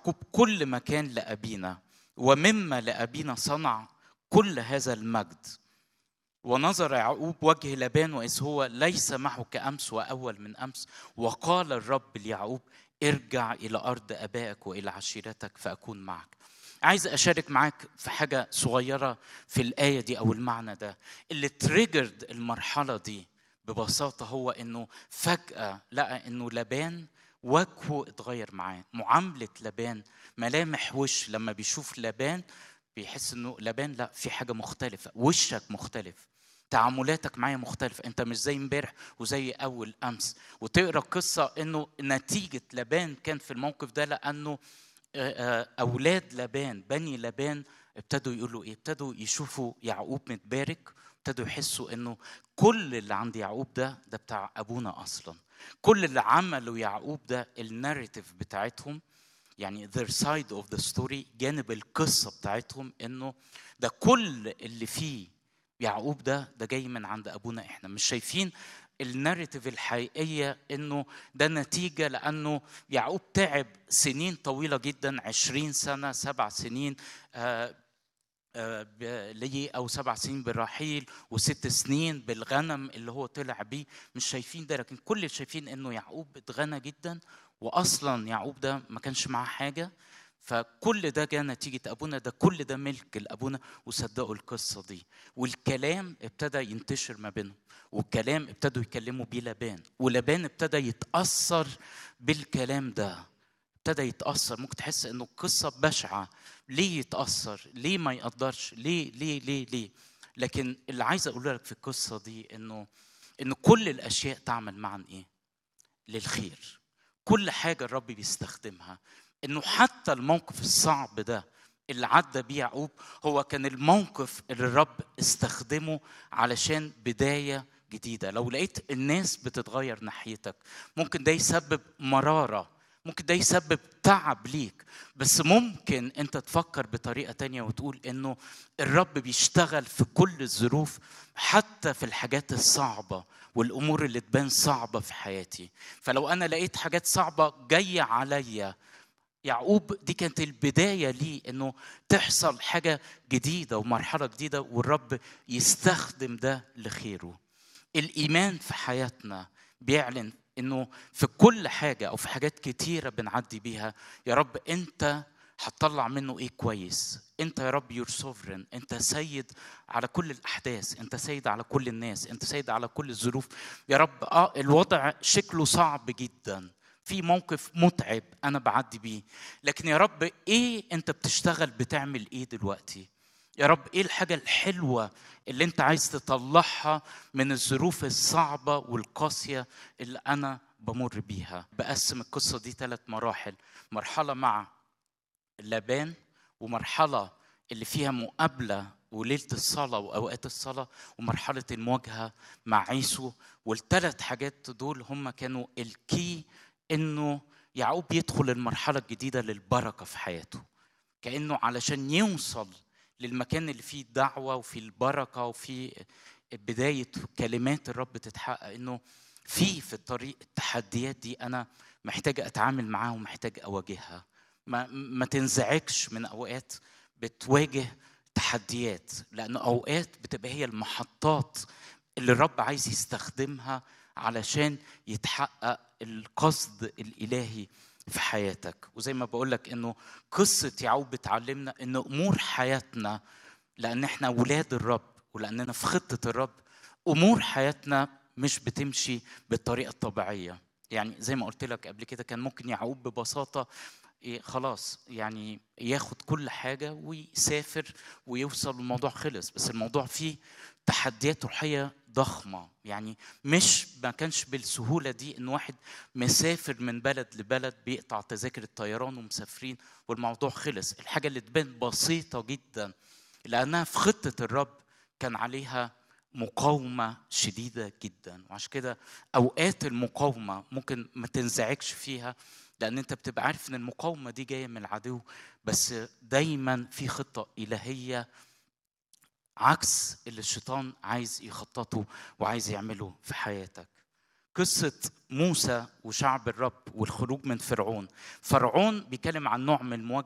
يعقوب كل مكان لأبينا ومما لأبينا صنع كل هذا المجد ونظر يعقوب وجه لبان وإذ هو ليس معه كأمس وأول من أمس وقال الرب ليعقوب ارجع إلى أرض أبائك وإلى عشيرتك فأكون معك عايز أشارك معاك في حاجة صغيرة في الآية دي أو المعنى ده اللي تريجرد المرحلة دي ببساطة هو إنه فجأة لقى إنه لبان وجهه اتغير معاه معاملة لبان ملامح وش لما بيشوف لبان بيحس انه لبان لا في حاجه مختلفه وشك مختلف تعاملاتك معايا مختلفة أنت مش زي امبارح وزي أول أمس وتقرأ قصة إنه نتيجة لبان كان في الموقف ده لأنه أولاد لبان بني لبان ابتدوا يقولوا إيه؟ ابتدوا يشوفوا يعقوب متبارك ابتدوا يحسوا إنه كل اللي عند يعقوب ده ده بتاع أبونا أصلا كل اللي عمله يعقوب ده الناريتيف بتاعتهم يعني their side of the story جانب القصة بتاعتهم انه ده كل اللي فيه يعقوب ده ده جاي من عند ابونا احنا مش شايفين الناريتيف الحقيقية انه ده نتيجة لانه يعقوب تعب سنين طويلة جدا عشرين سنة سبع سنين آه ليه او سبع سنين بالرحيل وست سنين بالغنم اللي هو طلع بيه مش شايفين ده لكن كل اللي شايفين انه يعقوب اتغنى جدا واصلا يعقوب ده ما كانش معاه حاجه فكل ده جاء نتيجة أبونا ده كل ده ملك لأبونا وصدقوا القصة دي والكلام ابتدى ينتشر ما بينهم والكلام ابتدوا يكلموا بيه لبان ولبان ابتدى يتأثر بالكلام ده ابتدى يتأثر ممكن تحس إنه القصة بشعة ليه يتأثر ليه ما يقدرش ليه ليه ليه ليه لكن اللي عايز أقول لك في القصة دي إنه إن كل الأشياء تعمل معا إيه للخير كل حاجة الرب بيستخدمها انه حتى الموقف الصعب ده اللي عدى بيه يعقوب هو كان الموقف اللي الرب استخدمه علشان بداية جديدة لو لقيت الناس بتتغير ناحيتك ممكن ده يسبب مرارة ممكن ده يسبب تعب ليك بس ممكن انت تفكر بطريقة تانية وتقول انه الرب بيشتغل في كل الظروف حتى في الحاجات الصعبة والامور اللي تبان صعبة في حياتي فلو انا لقيت حاجات صعبة جاية عليا يعقوب دي كانت البداية ليه انه تحصل حاجة جديدة ومرحلة جديدة والرب يستخدم ده لخيره الإيمان في حياتنا بيعلن انه في كل حاجة او في حاجات كتيرة بنعدي بيها يا رب انت هتطلع منه ايه كويس انت يا رب يور سوفرن انت سيد على كل الاحداث انت سيد على كل الناس انت سيد على كل الظروف يا رب اه الوضع شكله صعب جدا في موقف متعب انا بعدي بيه لكن يا رب ايه انت بتشتغل بتعمل ايه دلوقتي يا رب ايه الحاجه الحلوه اللي انت عايز تطلعها من الظروف الصعبه والقاسيه اللي انا بمر بيها بقسم القصه دي ثلاث مراحل مرحله مع لبان ومرحله اللي فيها مقابله وليله الصلاه واوقات الصلاه ومرحله المواجهه مع عيسو والثلاث حاجات دول هم كانوا الكي انه يعقوب يدخل المرحله الجديده للبركه في حياته كانه علشان يوصل للمكان اللي فيه دعوه وفيه البركه وفيه بدايه كلمات الرب تتحقق انه في في الطريق التحديات دي انا محتاج اتعامل معاها ومحتاج اواجهها ما ما تنزعجش من اوقات بتواجه تحديات لان اوقات بتبقى هي المحطات اللي الرب عايز يستخدمها علشان يتحقق القصد الالهي في حياتك وزي ما بقول لك انه قصه يعقوب بتعلمنا ان امور حياتنا لان احنا ولاد الرب ولاننا في خطه الرب امور حياتنا مش بتمشي بالطريقه الطبيعيه يعني زي ما قلت لك قبل كده كان ممكن يعقوب ببساطه إيه خلاص يعني ياخد كل حاجة ويسافر ويوصل الموضوع خلص بس الموضوع فيه تحديات روحية ضخمة يعني مش ما كانش بالسهولة دي إن واحد مسافر من بلد لبلد بيقطع تذاكر الطيران ومسافرين والموضوع خلص الحاجة اللي تبان بسيطة جدا لأنها في خطة الرب كان عليها مقاومة شديدة جدا وعشان كده أوقات المقاومة ممكن ما تنزعجش فيها لان انت بتبقى عارف ان المقاومه دي جايه من العدو بس دايما في خطه الهيه عكس اللي الشيطان عايز يخططه وعايز يعمله في حياتك قصة موسى وشعب الرب والخروج من فرعون فرعون بيتكلم عن نوع من المواجهة